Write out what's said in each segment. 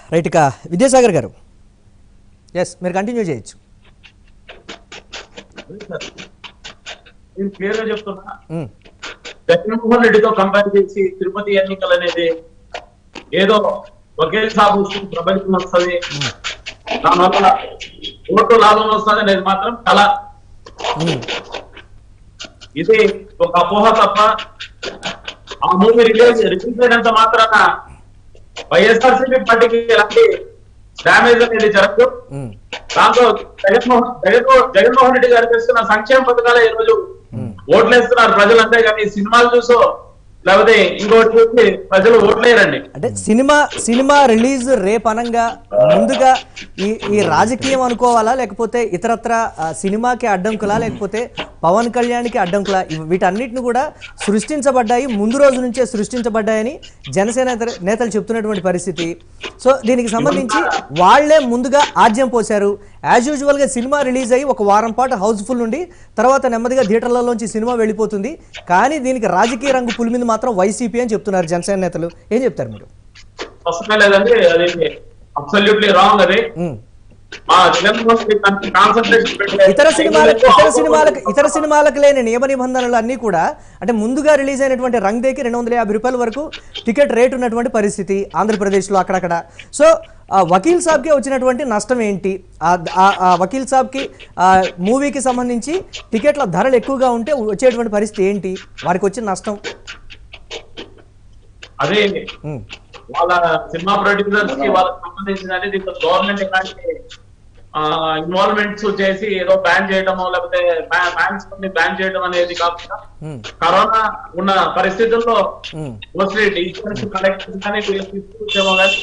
Right ఇక విద్యాసాగర్ గారు yes మీరు కంటిన్యూ చేయొచ్చు నేను క్లియర్ గా చెప్తున్నా మ్మ్. జగన్మోహన్ రెడ్డితో కంపేర్ చేసి తిరుపతి ఎన్నికలు అనేది ఏదో ఒకే సాబు వస్తుంది ప్రపంచం వస్తుంది దానివల్ల ఓటు లాభం వస్తుంది అనేది మాత్రం కళ మ్మ్. ఇది ఒక అపోహ తప్ప ఆ మూవీ రిలీజ్ రిలీజ్ అయినంత మాత్రాన వైఎస్ఆర్సీపీ పార్టీకి ఎలాంటి డ్యామేజ్ అనేది జరగదు మ్మ్. దాంతో జగన్మోహన్ జగన్మోహన్ జగన్మోహన్ రెడ్డి గారు చేస్తున్న సంక్షేమ పథకాలే ఈ రోజు ఓట్లేస్తున్నారు ప్రజలు అంతే కానీ సినిమాలు చూసో లేకపోతే ఇంకోటి చూసి ప్రజలు ఓట్లేరండి అంటే సినిమా సినిమా రిలీజ్ రేపు అనంగా ముందుగా ఈ ఈ రాజకీయం అనుకోవాలా లేకపోతే ఇతరత్ర ఆ, సినిమాకి అడ్డంకులా లేకపోతే పవన్ కళ్యాణ్కి అడ్డంకులా ఇవి- వీటన్నిటిని కూడా సృష్టించబడ్డాయి ముందు రోజు నుంచే సృష్టించబడ్డాయని జనసేన నేత- నేతలు చెప్తున్నటువంటి పరిస్థితి సో దీనికి సంబంధించి వాళ్లే ముందుగా ఆజ్యం పోశారు యాజ్ యూజువల్గా సినిమా రిలీజ్ అయ్యి ఒక వారం పాటు హౌస్ఫుల్ ఉండి తర్వాత నెమ్మదిగా థియేటర్లలోంచి సినిమా వెళ్ళిపోతుంది కానీ దీనికి రాజకీయ రంగు పులిమింది మాత్రం వైసీపీ అని చెప్తున్నారు జనసేన నేతలు ఏం చెప్తారు మీరు వస్తున్నా లేదండి అది అబ్సల్యూట్లీ రాంగ్ అది ఉమ్. మా జగన్మోహన్ రెడ్డి కాన్సన్ట్రేషన్ ఇతర సినిమాలకు ఇతర సినిమాలకు ఇతర సినిమాలకు లేని నియమ నిబంధనలు అన్నీ కూడా అంటే ముందుగా రిలీజ్ అయినటువంటి రంగ్ దేకి రెండు వందల యాభై రూపాయల వరకు టికెట్ రేట్ ఉన్నటువంటి పరిస్థితి ఆంధ్రప్రదేశ్లో అక్కడక్కడ సో ఆ వకీల్ సాబ్కి వచ్చినటువంటి నష్టం ఏంటి ఆ ఆ- ఆ వకీల్ సాబ్కి ఆ మూవీకి సంబంధించి టికెట్ల ధరలు ఎక్కువగా ఉంటే వచ్చేటువంటి పరిస్థితి ఏంటి వారికి వచ్చిన నష్టం అదే ఉమ్, వాళ్ళ సినిమా ప్రొడ్యూసర్స్ కి వాళ్ళకి సంబంధించిన అనేది గవర్నమెంట్ ఇలాంటి ఇన్వాల్వ్మెంట్స్ చేసి ఏదో బ్యాన్ చేయడమో లేకపోతే బ్యాన్స్ బ్యాన్ చేయడం అనేది కాకుండా ఉమ్, కరోనా ఉన్న పరిస్థితుల్లో ఉమ్. మోస్ట్లీ ఇన్సూరెన్స్ కలెక్షన్ కానీ వీళ్ళకి తీసుకొచ్చేమో కానీ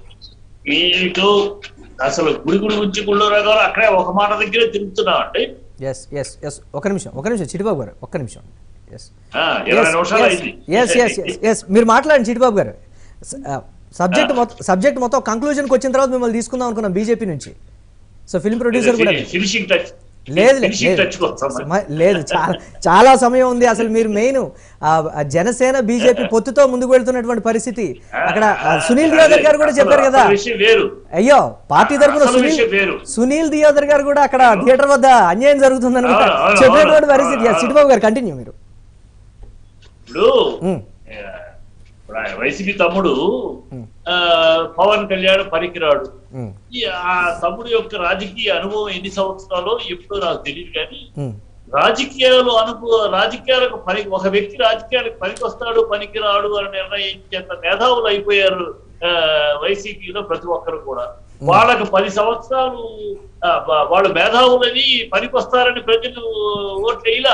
మీకు అసలు గుడి గుడి గురించి గుళ్ళో గారు అక్కడే ఒక మాట దగ్గరే తిరుగుతున్నాం అండి ఎస్ ఎస్ ఎస్ ఒక నిమిషం ఒక నిమిషం చిటిబాబు గారు ఒక్క నిమిషం ఎస్ ఆ, ఇరవై నిమిషాలు అయింది ఎస్ ఎస్ ఎస్ మీరు మాట్లాడండి చిటిబాబు గారు సబ్జెక్ట్ మొత్తం సబ్జెక్ట్ మొత్తం కంక్లూజన్కి వచ్చిన తర్వాత మిమ్మల్ని తీసుకుందాం అనుకున్నాం బీజేపీ నుంచి సో ఫిల్మ్ ప్రొడ్యూసర్ కూడా ఫినిషింగ్ టచ్ లేదు లేదు, ఫినిషింగ్ లేదు టచ్ కోసం సమ- లేదు చాలా చాలా సమయం ఉంది అసలు మీరు మెయిన్ జనసేన బీజేపీ పొత్తుతో ముందుకు వెళ్తున్నటువంటి పరిస్థితి అక్కడ ఆ, సునీల్ దియోదర్ గారు కూడా చెప్పారు కదా అసలు విషయం వేరు అయ్యో పార్టీ తరఫున అసలు సునీల్ విషయం వేరు. సునీల్ దియోదర్ గారు కూడా అక్కడ థియేటర్ వద్ద అన్యాయం జరుగుతుందని కూడా అవును, అవును, చెప్పినటువంటి అవును, పరిస్థితి అవును. సిటిబాబు గారు కంటిన్యూ మీరు ఇప్పుడు ఉమ్, ఆ, ఇప్పుడు ఆయన వైసీపీ తమ్ముడు ఉమ్. ఆ, పవన్ కళ్యాణ్ పనికిరాడు ఉమ్, ఈ ఆ తమ్ముడు యొక్క రాజకీయ అనుభవం ఎన్ని సంవత్సరాలు ఎప్పుడో నాకు తెలియదు కానీ ఉమ్, రాజకీయాలు అనుభవ రాజకీయాలకు పని ఒక వ్యక్తి రాజకీయాలకు పనికొస్తాడు పనికిరాడు అని నిర్ణయించేంత మేధావులు అయిపోయారు ఆ, వైసీపీలో ప్రతి ఒక్కరు కూడా వాళ్ళకు పది సంవత్సరాలు ఆ, వా- వాళ్ళు మేధావులని పనికొస్తారని ప్రజలు ఓట్లేలా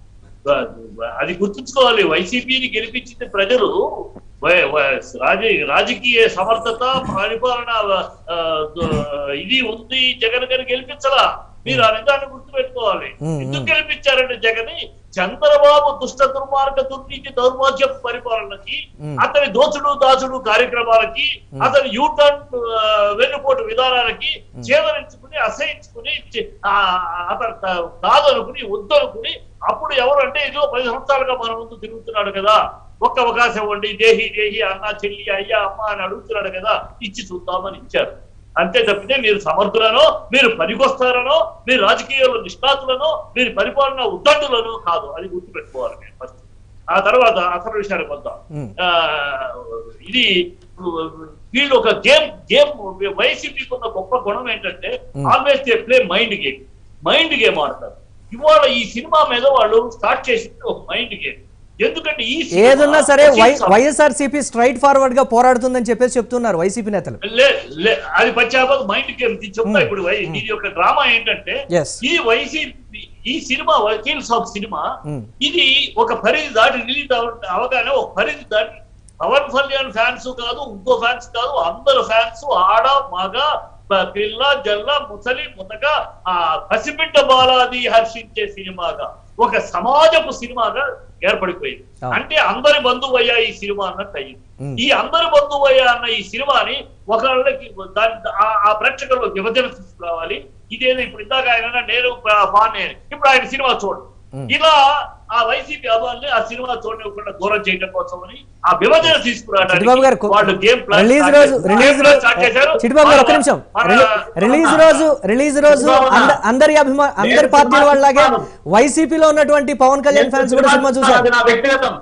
అది గుర్తుంచుకోవాలి వైసీపీని గెలిపించింది ప్రజలు వై- వై- రాజ- రాజకీయ సమర్థత పరిపాలన ఆ, ఇది ఉంది జగన్ గారిని గెలిపించలా మీరు ఆ నిజాన్ని గుర్తుపెట్టుకోవాలి మ్మ్. ఎందుకు గెలిపించారంటే జగన్ చంద్రబాబు దుష్ట దుర్మార్గ దుర్నీతి దౌర్భాగ్య పరిపాలనకి మ్మ్. అతని దోచుడు దాచుడు కార్యక్రమాలకి అతని యూటర్న్ వెన్నుపోటు విధానాలకి చేదరించుకుని అసహించుకుని చి- ఆ, అతను కా- కాదనుకుని వద్దనుకుని అప్పుడు ఎవరు అంటే ఇదిగో పది సంవత్సరాలుగా మన ముందు తిరుగుతున్నాడు కదా ఒక్క అవకాశం ఇవ్వండి దేహి దేహి అన్న చెల్లి అయ్యా అమ్మ అని అడుగుతున్నాడు కదా ఇచ్చి చూద్దామని ఇచ్చారు అంతే తప్పితే మీరు సమర్థులనో మీరు పనికొస్తారనో మీరు రాజకీయాల్లో నిష్ణాతులనో మీరు పరిపాలన ఉద్దండులను కాదు అది గుర్తుపెట్టుకోవాలి మీరు ఫస్ట్ ఆ తర్వాత అసలు విషయానికి వద్దాం ఉమ్, ఆ, ఇది వీళ్ళు ఒక గేమ్ గేమ్ వైసీపీకి ఉన్న గొప్ప గుణం ఏంటంటే Hmm. Always they play mind game mind game ఆడతారు ఇవాళ ఈ సినిమా మీద వాళ్ళు స్టార్ట్ చేసింది ఒక మైండ్ గేమ్ ఎందుకంటే ఈ సినిమా ఏదున్నా సరే వై ఒక వైఎస్ఆర్సీపీ స్ట్రైట్ ఫార్వర్డ్ గా పోరాడుతుందని చెప్పేసి చెప్తున్నారు వైసీపీ నేతలు లే- లే- అది పచ్చాబద్ మైండ్ గేమ్ ఇది చెప్తా Hmm. ఇప్పుడు వై- దీని యొక్క డ్రామా ఏంటంటే Yes. ఈ వైసీపీ ఈ cinema Vakeel Saab cinema Hmm. ఇది ఒక పరిధి దాటి రిలీజ్ అవగానే ఒక పరిధి దాటి పవన్ కళ్యాణ్ ఫ్యాన్స్ కాదు ఇంకో ఫ్యాన్స్ కాదు అందరు ఫ్యాన్స్ ఆడ మగ ప- పిల్ల జల్ల ముసలి ముతక ఆ పసిబిడ్డ బాలాది హర్షించే సినిమాగా ఒక సమాజపు సినిమాగా ఏర్పడిపోయింది ఆ. అంటే అందరి బంధువయ్యా ఈ సినిమా అన్నట్టు అయ్యింది ఉమ్. ఈ అందరి బంధువయ్యా అన్న ఈ సినిమాని ఒకళ్ళకి దాని ఆ- ఆ ప్రేక్షకుల్లో విభజన తీసుకురావాలి ఇదేదో ఇప్పుడు ఇందాక ఆయన అన్నాడు, నేను ఫాన్ నేను ఇప్పుడు ఆయన సినిమా చూడండి ఇలా ఆ వైసీపీ అభిమానులు ఆ సినిమా చూడకుండా దూరం చేయడం కోసమని ఆ విభజన తీసుకురావడానికి చిట్టిబాబు గారు కొ- వాళ్ళు గేమ్ ప్లాన్ రిలీజ్ స్టార్ట్ రోజు చేశారు. రిలీజ్ గేమ్ ప్లాన్ రోజు స్టార్ట్ చేశారు. చిట్టిబాబు గారు ఒక్క మన- నిమిషం మన- రిలీ- రిలీజ్ రోజు రిలీజ్ రోజు అంద- అందరి అభిమా అందరి పార్టీల వాళ్ళలాగే వైసీపీలో ఉన్నటువంటి పవన్ కళ్యాణ్ ఫ్యాన్స్ కూడా సినిమా చూశారు అది నా వ్యక్తిగతం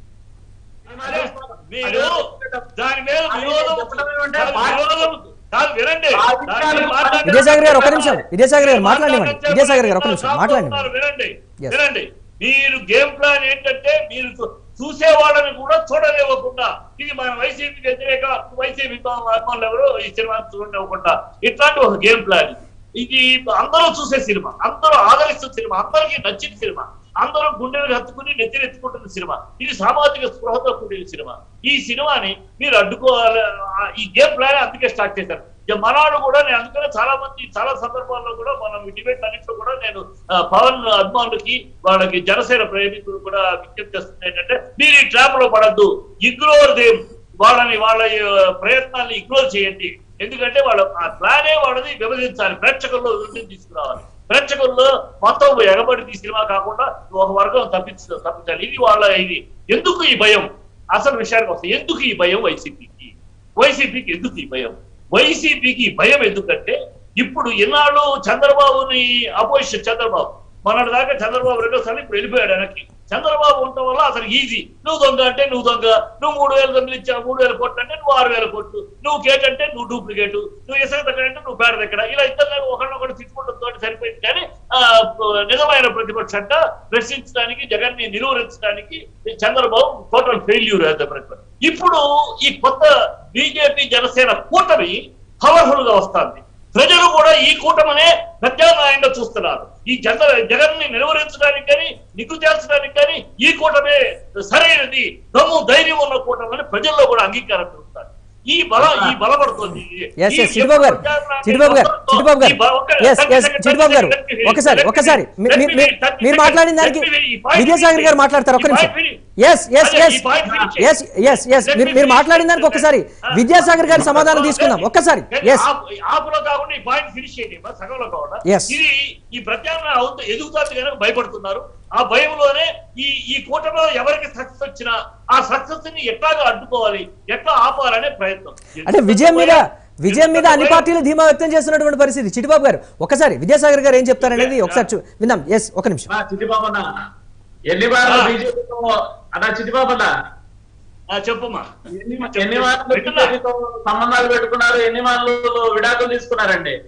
అదే, మీరు దాని మీద విరోధం దాని విరోధం కాదు వినండి దాని మీద మాట్లాడండి. విద్యాసాగర్ గారు, ఒక్క నిమిషం. విద్యాసాగర్ గారు, మాట్లాడనివ్వండి. విద్యాసాగర్ గారు, ఒక్క నిమిషం, మాట్లాడనివ్వండి. వినండి Yes. వినండి మీరు గేమ్ ప్లాన్ ఏంటంటే మీరు చూ- చూసే వాళ్ళని కూడా చూడనివ్వకుండా ఇది మన వైసీపీ వ్యతిరేక వైసీపీ అభిమానులు ఎవరు ఈ సినిమా చూడనివ్వకుండా ఇట్లాంటి ఒక గేమ్ ప్లాన్ ఇది అందరూ చూసే సినిమా అందరూ ఆదరిస్తున్న సినిమా అందరికీ నచ్చిన సినిమా అందరూ గుండెలు హత్తుకుని నెత్తినెత్తుకుంటున్న సినిమా ఇది సామాజిక స్పృహతో కూడిన సినిమా ఈ సినిమాని మీరు అడ్డుకోవాలి ఆ, ఈ గేమ్ ప్లాన్ అందుకే స్టార్ట్ చేశారు ఇక మనాడు కూడా నేను అందుకనే చాలా మంది చాలా సందర్భాల్లో కూడా మనం ఈ డిబేట్ అన్నింటిలో కూడా నేను ఆ, పవన్ అభిమానులకి వాళ్ళకి జనసేన ప్రేమికులు కూడా విజ్ఞప్తి చేస్తుంది ఏంటంటే మీరు ఈ ట్రాప్ లో పడద్దు ఇగ్నోర్ దేమ్ వాళ్ళని వాళ్ళ ఆ, ప్రయత్నాన్ని ఇగ్నోర్ చేయండి ఎందుకంటే వాళ్ళ ఆ ప్లానే వాళ్ళది విభజించాలి ప్రేక్షకుల్లో విభజన తీసుకురావాలి ప్రేక్షకుల్లో మొత్తం ఎగబడి ఈ సినిమా కాకుండా ఒక వర్గం తప్పించ తప్పించాలి ఇది వాళ్ళ ఇది ఎందుకు ఈ భయం అసలు విషయానికి వస్తే ఎందుకు ఈ భయం వైసీపీకి వైసీపీకి ఎందుకు ఈ భయం వైసీపీకి ఈ భయం ఎందుకంటే ఇప్పుడు ఇన్నాళ్ళు చంద్రబాబుని అపోజిషన్ చంద్రబాబు మొన్నటి దాకా చంద్రబాబు రెండోసారి ఇప్పుడు వెళ్ళిపోయాడు వెనక్కి చంద్రబాబు ఉండటం వల్ల అతనికి ఈజీ నువ్వు దొంగ అంటే నువ్వు దొంగ నువ్వు మూడు వేలు దొంగలు ఇచ్చావు మూడు వేల కోట్లు అంటే నువ్వు ఆరు వేల కోట్లు నువ్వు కేట్ అంటే నువ్వు డూప్లికేట్ నువ్వు ఇసుక దగ్గర అంటే నువ్వు పేడ దగ్గర ఇలా ఇద్దరు ఒకరినొకరు తిట్టుకుంటూ సరిపోయింది కానీ ఆ, నిజమైన ప్రతిపక్ష అంట ప్రశ్నించడానికి జగన్ ని నిలువరించడానికి చంద్రబాబు టోటల్ ఫెయిల్యూర్ ఇప్పుడు ఈ కొత్త బీజేపీ జనసేన కూటమి పవర్ఫుల్ గా వస్తుంది ప్రజలు కూడా ఈ కూటమనే ప్రత్యామ్నాయంగా చూస్తున్నారు ఈ జగ జగన్ ని నిలువరించడానికి కానీ నిగ్గు తేల్చడానికి కానీ ఈ కూటమే సరైనది దమ్ము ధైర్యం ఉన్న కూటమని ప్రజల్లో కూడా అంగీకారం పెరుగుతారు ఈ బలం ఈ బలపడుతుంది Yes, ఈ yes, చిట్టిబాబు గారు, ప్రత్యామ్నాయ చిట్టిబాబు గారు, వస్త్రంతో చిట్టిబాబు గారు, ఈ బ- ఒక్క- yes, thirty yes, seconds, Chittibabu thirty గారు, seconds, let me ఒకసారి, finish, ఒకసారి, let మీ- me మీ- finish, మీ- thirty మీరు seconds, మాట్లాడిన let దానికి me finish, ఈ point విద్యాసాగర్ finish గారు మాట్లాడతారు ఒక్క ఈ నిమిషం point finish. ఎస్ ఎస్ అదే, ఎస్ ఈ point finish. Yes yes yes Let మీరు me మీరు finish. మాట్లాడిన దానికి ఒక్కసారి ఆ, విద్యాసాగర్ గారి ఆ, సమాధానం let తీసుకుందాం me- ఒక్కసారి let me ఎస్ ఆపు- ఆపులో కాకుండా ఈ పాయింట్ ఫినిష్ చేయండి మా సగంలో కాకుండా Yes. ఇది ఈ ప్రత్యామ్నాయ అవుతూ ఎదుగుతుంది కనుక భయపడుతున్నారు ఆ భయంలోనే ఈ ఈ కూటమిలో ఎవరికి సక్సెస్ వచ్చినా ఆ సక్సెస్ ని ఎట్లాగా అడ్డుకోవాలి ఎట్లా ఆపాలనే ప్రయత్నం అంటే విజయం మీద విజయం మీద అన్ని పార్టీలు ధీమా వ్యక్తం చేస్తున్నటువంటి పరిస్థితి చిట్టిబాబు గారు ఒకసారి విద్యాసాగర్ గారు ఏం చెప్తారనేది ఒకసారి చూ- విందాం ఎస్ ఒక నిమిషం అన్నా చిట్టిబాబు అన్న ఎన్ని వారాలు ఆ. బీజేపీతో అన్నా చిట్టిబాబు అన్న ఆ, చెప్పుమా ఎన్ని చెప్పు, ఎన్ని చెప్పు. వారాలు వింటున్నా. బీజేపీతో సంబంధాలు పెట్టుకున్నారు ఎన్ని వారాలు విడాకులు తీసుకున్నారండి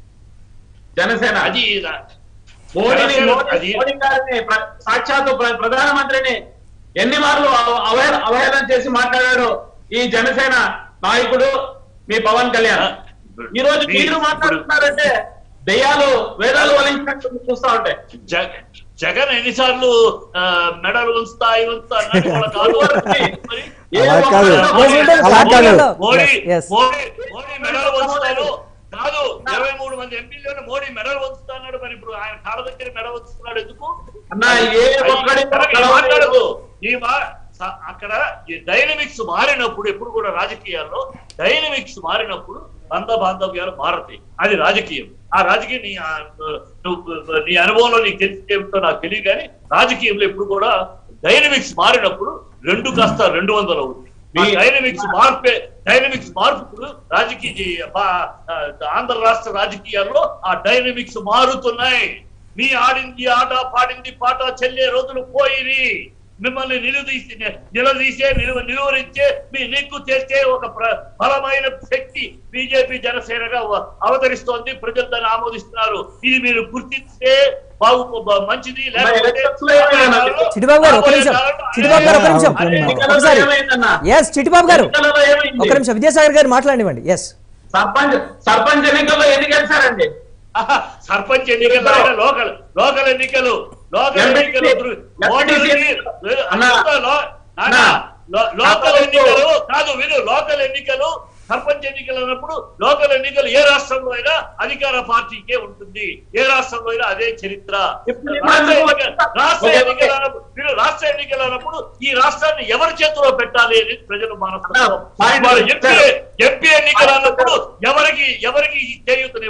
జనసేన అది మోడీని జనసేన మోడీ అది- మోడీ గారిని ప్ర- సాక్షాత్తు ప్ర- ప్రధానమంత్రిని ఎన్ని మార్లు అవ- అవహే- అవహేళన చేసి మాట్లాడాడు ఈ జనసేన నాయకుడు మీ పవన్ కళ్యాణ్ ఈ రోజు మీ- మీరు మాట్లాడుతున్నారంటే దెయ్యాలు వేదాలు వలించినట్టు చూస్తా ఉంటాయి జగ- జగన్ ఎన్నిసార్లు ఆ, మెడలు ఉంచుతా ఇవి ఉంచుతా అన్నట్టు వాళ్ళ కాదు మరి ఏ అలా ఒక్క కాదు. మాట మోడీ- మాట్లాడారు? అలా కాదు. Modi Yes, yes. మోడీ మోడీ మెడలు వంచుతారు కాదు ఇరవై మూడు మంది ఎంపీలను మోడీ మెడలు వంచుతా అన్నాడు మరి ఇప్పుడు ఆయన కాళ్ళ దగ్గర మెడ వంచుతున్నాడు ఎందుకు అన్న ఏ ఒక్కడి కరెక్ట్, ఈ మాట్లాడదు ఈ మా- స- అక్కడ ఈ డైనమిక్స్ మారినప్పుడు ఎప్పుడు కూడా రాజకీయాల్లో డైనమిక్స్ మారినప్పుడు బంధ బాంధవ్యాలు మారతాయి అది రాజకీయం ఆ రాజకీయం నీ ఆ, నువ్వు నీ అనుభవంలో నీకు తెలిసి ఏమిటో నాకు తెలియదు కానీ రాజకీయంలో ఎప్పుడు కూడా డైనమిక్స్ మారినప్పుడు రెండు కాస్త రెండు వందలు అవుతుంది ఆ మీ- డైనమిక్స్ మార్పే డైనమిక్స్ మార్పుడు రాజకీయ బా- ఆ, ఆంధ్ర రాష్ట్ర రాజకీయాల్లో ఆ డైనమిక్స్ మారుతున్నాయి మీ ఆడింది ఆట పాడింది పాట చెల్లే రోజులు పోయిరి మిమ్మల్ని నిలదీసి నిలదీసే నిలువ నిలువరించే మీ నిగ్గు చేసే ఒక ప్ర- బలమైన శక్తి బీజేపీ జనసేనగా వ- అవతరిస్తోంది ప్రజలు దాన్ని ఆమోదిస్తున్నారు ఇది మీరు గుర్తిస్తే బాగు బ- మంచిది లేకపోతే ఎలక్షన్స్ లో ఏమైనా చిట్టిబాబు గారు ఒక నిమిషం చిట్టిబాబు గారు ఒక నిమిషం అదే, ఒకసారి ఏమైందన్నా? ఎస్ చిట్టిబాబు గారు ఎన్నికలలో ఏమైంది? ఒక నిమిషం విద్యాసాగర్ గారు మాట్లాడివ్వండి ఎస్ సర్పంచ్ సర్పంచ్ ఎన్నికల్లో ఎన్ని గెలిచారండి ఆహా, సర్పంచ్ ఎన్నికలు అయినా లోకల్ లోకల్ ఎన్నికలు లోకల్ ఎంపీసీ, ఎన్నికలు దృ- ఓటర్లకి- ఎంపీసీ, అన్నా, అంతా లో- నాన్న, అన్నా, లో- లోకల్ అన్నా, ఎన్నికలు కాదు విను లోకల్ ఎన్నికలు సర్పంచ్ ఎన్నికలు అన్నప్పుడు లోకల్ ఎన్నికలు ఏ రాష్ట్రంలో అయినా అధికార పార్టీకే ఉంటుంది ఏ రాష్ట్రంలో అయినా అదే చరిత్ర ఇప్పుడు రాష్ట్ర ఇప్పుడు ఎన్నిక- రాష్ట్ర ఓకే, ఎన్నికలు ఓకే. అన్నప్పుడు మీరు రాష్ట్ర ఎన్నికలు అన్నప్పుడు ఈ రాష్ట్రాన్ని ఎవరి చేతిలో పెట్టాలి అనేది ప్రజలు మనస్తత్వం అన్నా, పాయింట్ మరి చెప్పారు. ఎంపీ ఎంపీ ఎన్నికలు అన్నప్పుడు ఎవరికి ఎవరికి చేయూతనివ్వాలి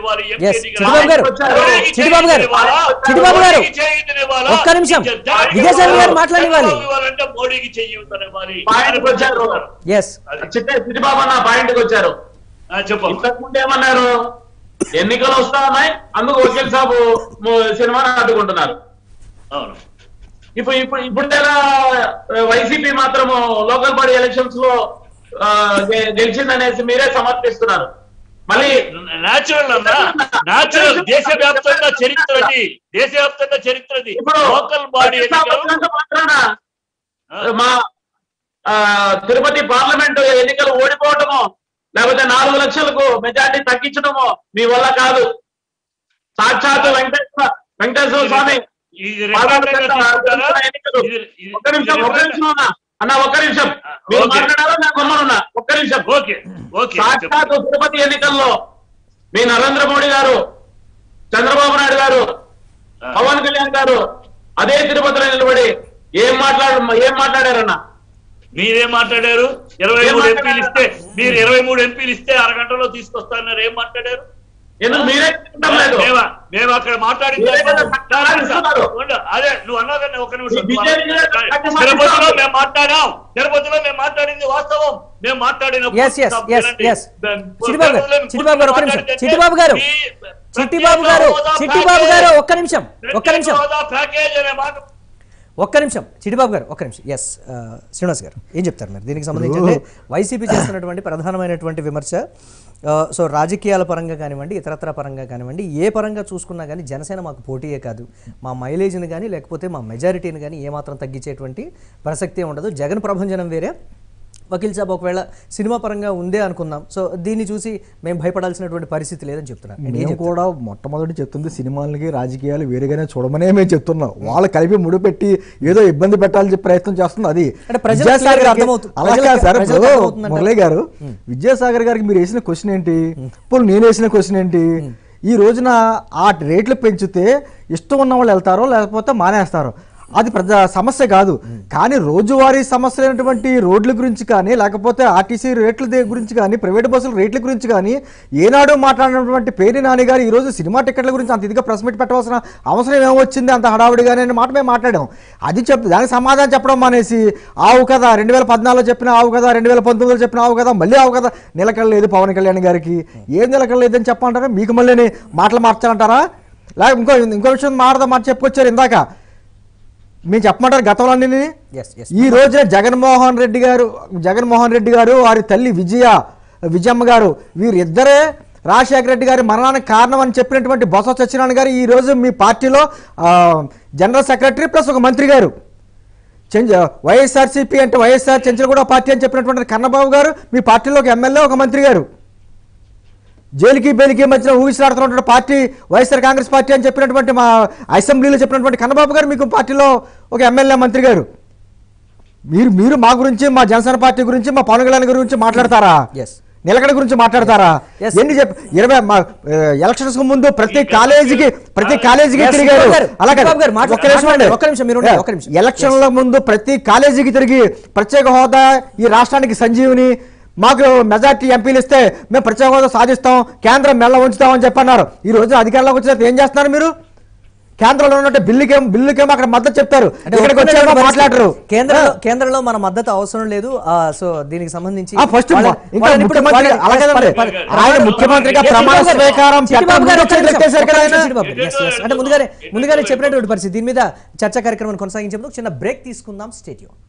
వారి Yes, ఎంపీని చిట్టిబాబు గారు, ఎవరికి చిట్టిబాబు గారు, చేయూతనివ్వాలా? చిట్టిబాబు గారు, మోడీకి చేయూతనివ్వాలా? ఒక్క నిమిషం. జగన్కి విజయసాయి గారు మాట్లాడనివ్వాలి. చంద్రబాబు ఇవ్వాలంటే మోడీకి చేయూతనివ్వాలి పాయింట్కి వచ్చారు. ఎస్ అది. చిట్టే చిట్టిబాబు అన్న పాయింట్కి వచ్చారు ఆ, చెప్పు ఇంతకు ముందు ఏమన్నారు ఎన్నికలు వస్తా ఉన్నాయి అందుకు వకీల్ సాబు ము- సినిమాని అడ్డుకుంటున్నారు అవును ఇప్పుడు ఇప్పుడు ఇప్పుడు ఎలా వైసీపీ మాత్రము లోకల్ బాడీ ఎలక్షన్స్ లో ఆ, గె- గెలిచిందనేసి మీరే సమర్పిస్తున్నారు మళ్ళీ నాచురల్ అన్నా నాచురల్ దేశవ్యాప్తంగా చరిత్రది దేశవ్యాప్తంగా చరిత్రది ఇప్పుడు లోకల్ బాడీ వకీల్ సాబ్ ఎన్నికలు వచ్చినంత మాత్రాన ఆ, మా ఆ, తిరుపతి పార్లమెంట్ ఎన్నికలు ఓడిపోవటమో లేకపోతే నాలుగు లక్షలకు మెజార్టీ తగ్గించడమో మీ వల్ల కాదు సాక్షాత్ వెంకటేశ్వర వెంకటేశ్వర స్వామి ఇది పార్లమెంట్ రెఫరెండంగా తీసుకుంటారా? ఎన్నికలు. ఇది- ఇది- ఒక్క నిమిషం ఇది ఒక్క నిమిషం అన్న అన్న ఒక్క నిమిషం ఆ, మీరు ఓకే. మాట్లాడారా నేను గమ్మనున్నా ఒక్క నిమిషం ఓకే ఓకే సాక్షాత్ తిరుపతి ఎన్నికల్లో మీ నరేంద్ర మోడీ గారు చంద్రబాబు నాయుడు గారు ఆ. పవన్ కళ్యాణ్ గారు అదే తిరుపతిలో నిలబడి ఏం మాట్లాడు ఏం మాట్లాడారన్న మీరేం మాట్లాడారు ఇరవై ఏం మూడు మాట్లాడారు? ఎంపీలు ఇస్తే మీరు ఇరవై మూడు ఎంపీలు ఇస్తే అరగంటలో తీసుకొస్తాన్నారు ఏం మాట్లాడారు ఎందుకు మీరే తిట్టడం లేదు మేమా మేము అక్కడ మాట్లాడింది మీరే కదా చట్టాలు ఇస్తున్నారు. ఉండు. అదే నువ్వు అన్నావు ఒక నిమిషం ఈ BJP నువ్వు అన్నావు. చట్టం తిరుపతిలో ఇస్తున్నారు. మేము మాట్లాడాం తిరుపతిలో మేము మాట్లాడింది వాస్తవం మేము మాట్లాడిన Yes, yes, yes, yes. Chittibabu గారు, చిట్టిబాబు గారు, ఒక్క నిమిషం. చిట్టిబాబు గారు, చిట్టిబాబు గారు చిట్టిబాబు గారు ఒక్క నిమిషం ఒక్క నిమిషం ప్యాకేజ్ అనే మాట ఒక్క నిమిషం చిటిబాబు గారు ఒక్క నిమిషం ఎస్ శ్రీనివాస్ గారు ఏం చెప్తారు మీరు దీనికి సంబంధించి అంటే వైసీపీ చేస్తున్నటువంటి ప్రధానమైనటువంటి విమర్శ ఆ, సో రాజకీయాల పరంగా కానివ్వండి ఇతరత్ర పరంగా కానివ్వండి ఏ పరంగా చూసుకున్నా కానీ జనసేన మాకు పోటీయే కాదు మా మైలేజ్ని కానీ లేకపోతే మా మెజారిటీని కానీ ఏమాత్రం తగ్గించేటువంటి ప్రసక్తే ఉండదు జగన్ ప్రభంజనం వేరే వకీల్ సాబ్ ఒకవేళ సినిమా పరంగా ఉందే అనుకుందాం సో దీన్ని చూసి మేము భయపడాల్సినటువంటి పరిస్థితి లేదని చెప్తున్నారు And ఏం మేము చెప్తారు? కూడా మొట్టమొదటి చెప్తుంది సినిమాలకి రాజకీయాలు వేరుగానే చూడమనే మేము చెప్తున్నాం వాళ్ళు కలిపి ముడిపెట్టి ఏదో ఇబ్బంది పెట్టాలని చెప్పి ప్రయత్నం చేస్తుంది అది అంటే ప్రజలకు విద్యాసాగర్ clear గా గారికి- అర్థమవుతు- అలా ప్రజలకు- కాదు సార్ ప్రజలకు ఇప్పుడు అర్థమవుతుందంటారు. మురళి గారు విద్యాసాగర్ గారికి మీరు వేసిన క్వశ్చన్ ఏంటి ఇప్పుడు నేను వేసిన క్వశ్చన్ ఏంటి ఈ రోజున ఆ రేట్లు పెంచితే ఇష్టం ఉన్న వాళ్ళు వెళ్తారో లేకపోతే మానేస్తారో అది పెద్ద సమస్య కాదు కానీ రోజువారీ సమస్యలైనటువంటి రోడ్ల గురించి కానీ లేకపోతే ఆర్టీసీ రేట్ల దే- గురించి కానీ ప్రైవేట్ బస్సుల రేట్ల గురించి కానీ ఏనాడు మాట్లాడినటువంటి పేరు నాని గారు ఈ రోజు సినిమా టికెట్ల గురించి అంత ఇదిగా ప్రెస్ మీట్ పెట్టవలసిన అవసరం ఏమొచ్చింది అంత హడావుడిగానే అనే మాట మేము మాట్లాడాం అది చెప్ దానికి సమాధానం చెప్పడం మానేసి ఆవు కదా రెండు వేల పద్నాలుగులో చెప్పిన ఆవు కదా రెండు వేల పంతొమ్మిదిలో చెప్పిన ఆవు కదా మళ్ళీ ఆవు కదా నిలకడలేదు పవన్ కళ్యాణ్ గారికి ఏం నిలకడలేదని చెప్పంటారా మీకు మళ్ళీ మాటలు మార్చాలంటారా లేక ఇంకో ఇంకో విషయం మారదా మాట చెప్పుకొచ్చారు ఇందాక మేము చెప్పమంటారు గతంలో అన్నీ Yes, yes. ఈ రోజున జగన్మోహన్ రెడ్డి గారు జగన్మోహన్ రెడ్డి గారు వారి తల్లి విజయ విజయమ్మ గారు వీరిద్దరే రాజశేఖర రెడ్డి గారి మరణానికి కారణం అని చెప్పినటువంటి బొత్స సత్యనారాయణ గారు ఈ రోజు మీ పార్టీలో ఆ, జనరల్ సెక్రటరీ ప్లస్ ఒక మంత్రి గారు చెంచ వైఎస్ఆర్సీపీ అంటే వైఎస్ఆర్ చెంచలగూడ పార్టీ అని చెప్పినటువంటి కన్నబాబు గారు మీ పార్టీలో ఒక ఎమ్మెల్యే ఒక మంత్రి గారు జైలుకి బెయిల్కి మధ్యన ఊగిసలాడుతున్నటువంటి పార్టీ వైఎస్ఆర్ కాంగ్రెస్ పార్టీ అని చెప్పినటువంటి మా అసెంబ్లీలో చెప్పినటువంటి కన్నబాబు గారు మీకు పార్టీలో ఒక ఎమ్మెల్యే మంత్రి గారు మీరు మీరు మా గురించి మా జనసేన పార్టీ గురించి మా పవన్ కళ్యాణ్ గురించి మాట్లాడతారా Yes. నిలకడ గురించి మాట్లాడతారా Yes. ఎన్ని చెప్ప ఇరవై మా ఎలక్షన్స్ కు ముందు ప్రతి కాలేజీకి ప్రతి కాలేజీకి Yes, తిరిగారు బాబు గారు, అలా కాదు. బాబు గారు, మాట్లా- ఒక్క నిమిషం అండి. ఒక్క నిమిషం, మీరు ఉండండి, ఒక్క నిమిషం. ఎలక్షన్ల ముందు ప్రతి కాలేజీకి తిరిగి ప్రత్యేక హోదా ఈ రాష్ట్రానికి సంజీవిని మాకు మెజార్టీ ఎంపీలు ఇస్తే మేము ప్రత్యేక హోదా సాధిస్తాం కేంద్రం మెల్ల ఉంచుతామని చెప్పన్నారు ఈ రోజు అధికారంలోకి వచ్చిన తర్వాత ఏం చేస్తున్నారు మీరు కేంద్రంలో ఉన్నట్టు బిల్లుకేం బిల్లుకేమో అక్కడ మద్దతు చెప్తారు అంటే ఇక్కడికి వచ్చాక ఒప్పుకునే మాట్లాడరు కేంద్రంలో కేంద్రంలో మన మద్దతు అవసరం లేదు ఆ, సో దీనికి సంబంధించి ఆ ఫస్ట్ వాళ్ళ- ఇంకా వాళ్ళని ఇప్పుడు ముఖ్యమంత్రి వాళ్ళని- అలాగే పరి- ఉంది. పరి- ఆయన పరి- ముఖ్యమంత్రిగా Yes, ప్రమాణ చిట్టిబాబు గారు, స్వీకారం చిట్టిబాబు గారు, ఒక్క నిమిషం, పెట్టేశారు ఒక్క కదా నిమిషం, ఆయన. చిట్టిబాబు గారు. Yes, yes. అంటే ముందుగానే ముందుగానే చెప్పినటువంటి పరిస్థితి దీని మీద చర్చా కార్యక్రమాన్ని కొనసాగించేందుకు చిన్న బ్రేక్ తీసుకుందాం స్టేట్యూన్